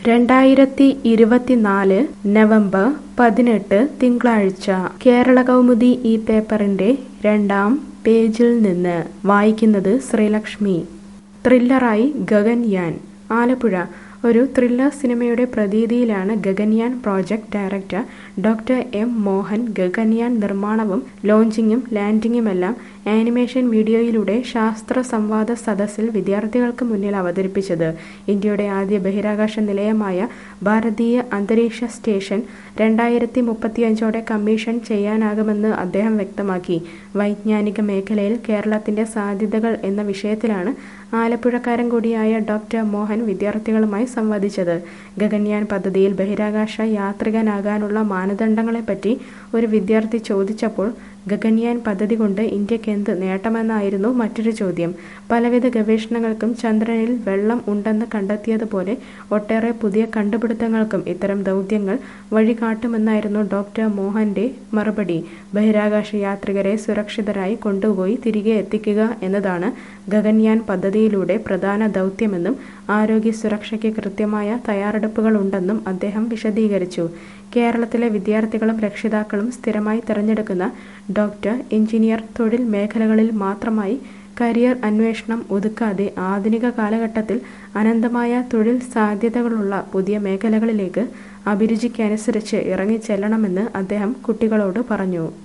രണ്ടായിരത്തി ഇരുപത്തിനാല് നവംബർ പതിനെട്ട് തിങ്കളാഴ്ച കേരള കൗമുദി ഈ പേപ്പറിന്റെ രണ്ടാം പേജിൽ നിന്ന് വായിക്കുന്നത് ശ്രീലക്ഷ്മി ത്രില്ലറായി ഗഗൻയാൻ ആലപ്പുഴ ഒരു ത്രില്ലർ സിനിമയുടെ പ്രതീതിയിലാണ് Gaganyaan project director doctor M Mohan Gaganyaan നിർമ്മാണവും ലോഞ്ചിങ്ങും ലാൻഡിങ്ങുമെല്ലാം ആനിമേഷൻ വീഡിയോയിലൂടെ ശാസ്ത്ര സംവാദ സദസ്സിൽ വിദ്യാർത്ഥികൾക്ക് മുന്നിൽ അവതരിപ്പിച്ചത് ഇന്ത്യയുടെ ആദ്യ ബഹിരാകാശ നിലയമായ ഭാരതീയ അന്തരീക്ഷ സ്റ്റേഷൻ രണ്ടായിരത്തി മുപ്പത്തിയഞ്ചോടെ കമ്മീഷൻ ചെയ്യാനാകുമെന്ന് അദ്ദേഹം വ്യക്തമാക്കി വൈജ്ഞാനിക മേഖലയിൽ കേരളത്തിന്റെ സാധ്യതകൾ എന്ന വിഷയത്തിലാണ് ആലപ്പുഴക്കാരൻ കൂടിയായ ഡോക്ടർ മോഹൻ വിദ്യാർത്ഥികളുമായി സംവദിച്ചത് ഗഗൻയാൻ പദ്ധതിയിൽ ബഹിരാകാശ യാത്രികനാകാനുള്ള മാനദണ്ഡങ്ങളെപ്പറ്റി ഒരു വിദ്യാർത്ഥി ചോദിച്ചപ്പോൾ ഗഗൻയാൻ പദ്ധതി കൊണ്ട് ഇന്ത്യക്ക് എന്ത് നേട്ടമെന്നായിരുന്നു മറ്റൊരു ചോദ്യം പലവിധ ഗവേഷണങ്ങൾക്കും ചന്ദ്രനിൽ വെള്ളം ഉണ്ടെന്ന് കണ്ടെത്തിയതുപോലെ ഒട്ടേറെ പുതിയ കണ്ടുപിടുത്തങ്ങൾക്കും ഇത്തരം ദൗത്യങ്ങൾ വഴികാട്ടുമെന്നായിരുന്നു ഡോക്ടർ മോഹന്റെ മറുപടി ബഹിരാകാശ യാത്രികരെ സുരക്ഷിതരായി കൊണ്ടുപോയി തിരികെ എത്തിക്കുക എന്നതാണ് ഗഗൻയാൻ പദ്ധതിയിലൂടെ പ്രധാന ദൗത്യമെന്നും ആരോഗ്യ സുരക്ഷയ്ക്ക് കൃത്യമായ തയ്യാറെടുപ്പുകളുണ്ടെന്നും അദ്ദേഹം വിശദീകരിച്ചു കേരളത്തിലെ വിദ്യാർത്ഥികളും രക്ഷിതാക്കളും സ്ഥിരമായി തിരഞ്ഞെടുക്കുന്ന ഡോക്ടർ എഞ്ചിനീയർ തൊഴിൽ മേഖലകളിൽ മാത്രമായി കരിയർ അന്വേഷണം ഒതുക്കാതെ ആധുനിക കാലഘട്ടത്തിൽ അനന്തമായ തൊഴിൽ സാധ്യതകളുള്ള പുതിയ മേഖലകളിലേക്ക് അഭിരുചിക്കനുസരിച്ച് ഇറങ്ങിച്ചെല്ലണമെന്ന് അദ്ദേഹം കുട്ടികളോട് പറഞ്ഞു